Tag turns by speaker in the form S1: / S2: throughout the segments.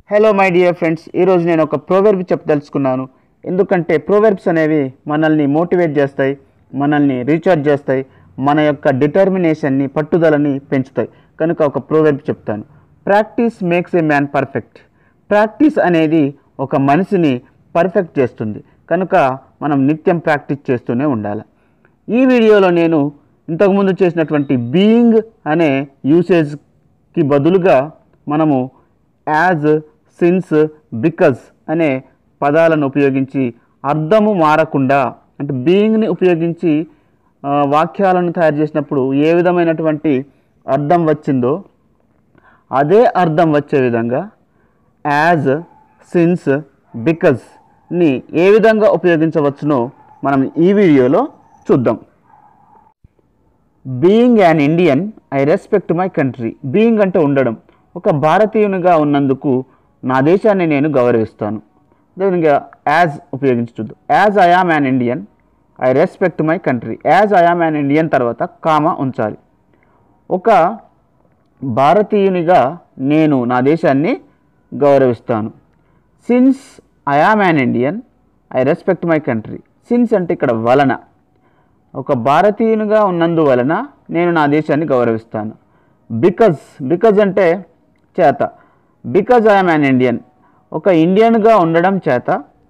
S1: hello my dear friends ఈరోజు నేను ఒక ప్రోవెర్బ్ చెప్పదలుచుకున్నాను ఎందుకంటే ప్రోవెర్బ్స్ అనేవి మనల్ని మోటివేట్ చేస్తాయి మనల్ని రీఛార్జ్ చేస్తాయి మన యొక్క డిటర్మినేషన్ని పట్టుదలని పెంచుతాయి కనుక ఒక ప్రోవెర్బ్ చెప్తాను practice makes a man perfect practice అనేది ఒక మనిషిని పర్ఫెక్ట్ చేస్తుంది కనుక మనం నిత్యం ప్రాక్టీస్ చేస్తూనే ఉండాలి ఈ వీడియోలో నేను ఇంతకుముందు చేసినటువంటి బీయింగ్ అనే యూసేజ్కి బదులుగా మనము యాజ్ సిన్స్ బికాజ్ అనే పదాలను ఉపయోగించి అర్థము మారకుండా అంటే బీయింగ్ని ఉపయోగించి ఆ, వాక్యాలను తయారు చేసినప్పుడు ఏ విధమైనటువంటి అర్థం వచ్చిందో అదే అర్థం వచ్చే విధంగా యాజ్ సిన్స్ బికాజ్ని ఏ విధంగా ఉపయోగించవచ్చునో మనం ఈ వీడియోలో చూద్దాం being an Indian I respect my country being అంటే ఉండడం ఒక భారతీయునిగా ఉన్నందుకు నా దేశాన్ని నేను గౌరవిస్తాను అదేవిధంగా యాజ్ ఉపయోగించి చూద్దాం as I am an Indian I respect my country as I am an Indian తర్వాత కామ ఉంచాలి ఒక భారతీయునిగా నేను నా దేశాన్ని గౌరవిస్తాను since I am an Indian I respect my country since అంటే ఇక్కడ వలన ఒక భారతీయునిగా ఉన్నందువలన నేను నా దేశాన్ని గౌరవిస్తాను బికాజ్ బికాజ్ అంటే చేత బికాజ్ ఐఎమ్ యాన్ ఇండియన్ ఒక ఇండియన్గా ఉండడం చేత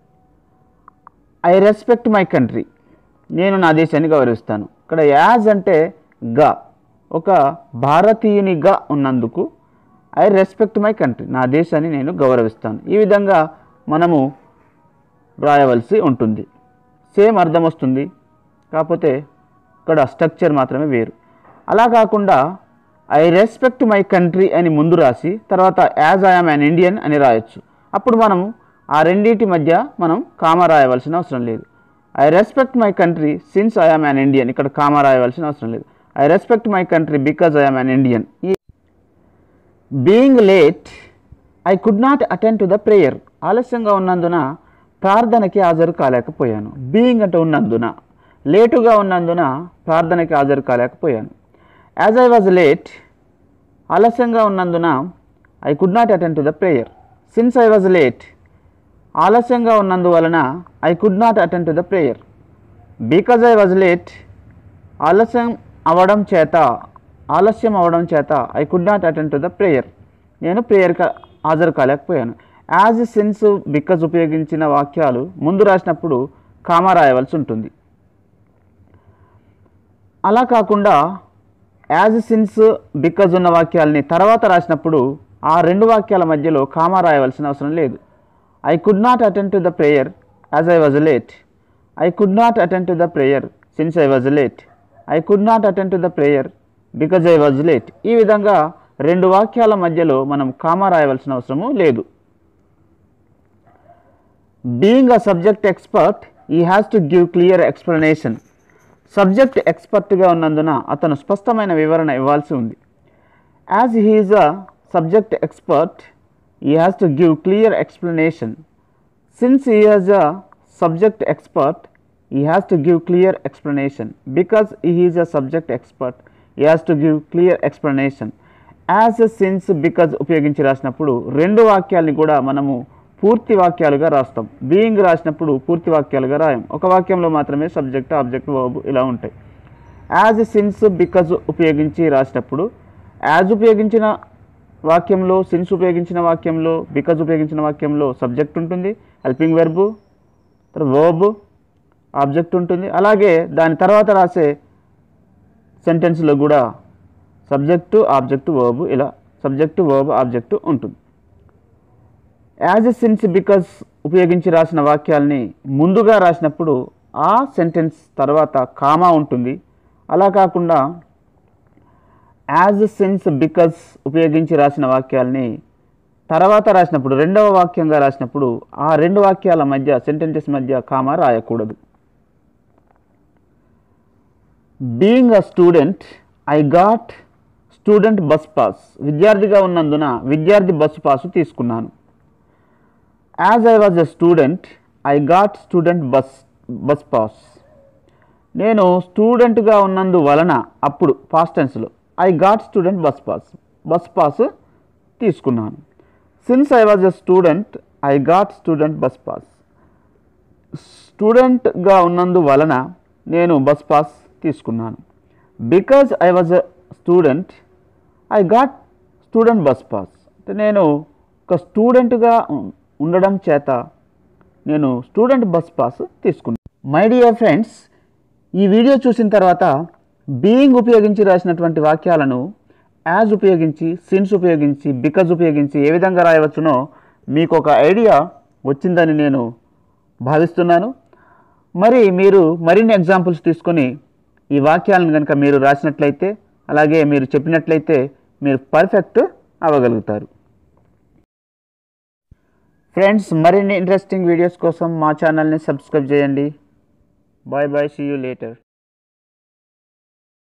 S1: ఐ రెస్పెక్ట్ మై కంట్రీ నేను నా దేశాన్ని గౌరవిస్తాను ఇక్కడ యాజ్ అంటే గా ఒక భారతీయునిగా ఉన్నందుకు ఐ రెస్పెక్ట్ మై కంట్రీ నా దేశాన్ని నేను గౌరవిస్తాను ఈ విధంగా మనము రాయవలసి ఉంటుంది సేమ్ అర్థం వస్తుంది కాకపోతే ఇక్కడ స్ట్రక్చర్ మాత్రమే వేరు అలా కాకుండా ఐ రెస్పెక్ట్ మై కంట్రీ అని ముందు రాసి తర్వాత యాజ్ ఐఎమ్ అన్ ఇండియన్ అని రాయొచ్చు అప్పుడు మనం ఆ రెండింటి మధ్య మనం కామ రాయవలసిన అవసరం లేదు I respect my country since I'm an Indian ఇక్కడ కామ రాయవలసిన అవసరం లేదు I respect my country because I'm an Indian ఈ being late I could not attend to the prayer ఆలస్యంగా ఉన్నందున ప్రార్థనకి హాజరు కాలేకపోయాను బీయింగ్ అంటే ఉన్నందున లేటుగా ఉన్నందున ప్రార్థనకి హాజరు కాలేకపోయాను యాజ్ ఐ వాజ్ లేట్ ఆలస్యంగా ఉన్నందున I could not attend to the prayer since I was late ఆలస్యంగా ఉన్నందువలన I could not attend to the prayer because I was late ఆలస్యం అవ్వడం చేత ఆలస్యం అవ్వడం చేత I could not attend to the prayer నేను ప్రేయర్కి హాజరు కాలేకపోయాను యాజ్ సిన్స్ బికాజ్ ఉపయోగించిన వాక్యాలు ముందు రాసినప్పుడు కామా రాయవలసి ఉంటుంది అలా కాకుండా యాజ్ సిన్స్ బికాజ్ ఉన్న వాక్యాలని తర్వాత రాసినప్పుడు ఆ రెండు వాక్యాల మధ్యలో కామా రాయవలసిన అవసరం లేదు I could not attend to the prayer as I was late I could not attend to the prayer since I was late I could not attend to the prayer because I was late ఈ విధంగా రెండు వాక్యాల మధ్యలో మనం comma రాయవలసిన అవసరము లేదు being a subject expert he has to give clear explanation subject ఎక్స్పర్ట్గా ఉన్నందున అతను స్పష్టమైన వివరణ ఇవ్వాల్సి ఉంది as he is a subject expert he has to give clear explanation since he has a subject expert he has to give clear explanation because he is a subject expert he has to give clear explanation as since because ఉపయోగించి రాసినప్పుడు రెండు వాక్యాలని కూడా మనము పూర్తి వాక్యాలుగా రాస్తాం being రాసినప్పుడు పూర్తి వాక్యాలుగా రాయం ఒక వాక్యంలో మాత్రమే సబ్జెక్ట్ ఆబ్జెక్ట్ వర్బ్ ఇలా ఉంటాయి యాజ్ సిన్స్ బికాజ్ ఉపయోగించి రాసినప్పుడు యాజ్ ఉపయోగించిన వాక్యంలో సిన్స్ ఉపయోగించిన వాక్యంలో బికాజ్ ఉపయోగించిన వాక్యంలో సబ్జెక్ట్ ఉంటుంది హెల్పింగ్ వెర్బు తర్వాత వర్బ్ ఆబ్జెక్ట్ ఉంటుంది అలాగే దాని తర్వాత రాసే సెంటెన్స్లో కూడా సబ్జెక్టు ఆబ్జెక్టు వర్బ్ ఇలా సబ్జెక్టు వర్బ్ ఆబ్జెక్టు ఉంటుంది యాజ్ ఎ సిన్స్ బికాస్ ఉపయోగించి రాసిన వాక్యాల్ని ముందుగా రాసినప్పుడు ఆ సెంటెన్స్ తర్వాత కామా ఉంటుంది అలా కాకుండా యాజ్ సిన్స్ బికాస్ ఉపయోగించి రాసిన వాక్యాల్ని తర్వాత రాసినప్పుడు రెండవ వాక్యంగా రాసినప్పుడు ఆ రెండు వాక్యాల మధ్య సెంటెన్సెస్ మధ్య కామా రాయకూడదు being a student I got student bus pass విద్యార్థిగా ఉన్నందున విద్యార్థి బస్సు పాసు తీసుకున్నాను as I was a student I got student bus bus pass నేను స్టూడెంట్గా ఉన్నందువలన అప్పుడు పాస్ట్ టెన్స్లో I got student bus pass bus pass తీసుకున్నాను since I was a student I got student bus pass స్టూడెంట్గా ఉన్నందువలన నేను బస్ పాస్ తీసుకున్నాను because I was a student I got student bus pass అంటే నేను ఒక స్టూడెంట్గా ఉ- ఉండడం చేత నేను స్టూడెంట్ బస్ పాస్ తీసుకున్నాను మై డియర్ ఫ్రెండ్స్ ఈ వీడియో చూసిన తర్వాత బీయింగ్ ఉపయోగించి రాసినటువంటి వాక్యాలను యాజ్ ఉపయోగించి సిన్స్ ఉపయోగించి బికాజ్ ఉపయోగించి ఏ విధంగా రాయవచ్చునో మీకు ఒక ఐడియా వచ్చిందని నేను భావిస్తున్నాను మరి మీరు మరిన్ని ఎగ్జాంపుల్స్ తీసుకొని ఈ వాక్యాలను కనుక మీరు రాసినట్లయితే అలాగే మీరు చెప్పినట్లయితే మీరు పర్ఫెక్ట్ అవ్వగలుగుతారు ఫ్రెండ్స్ మరిన్ని ఇంట్రెస్టింగ్ వీడియోస్ కోసం మా ఛానల్ని సబ్స్క్రైబ్ చేయండి bye bye see you later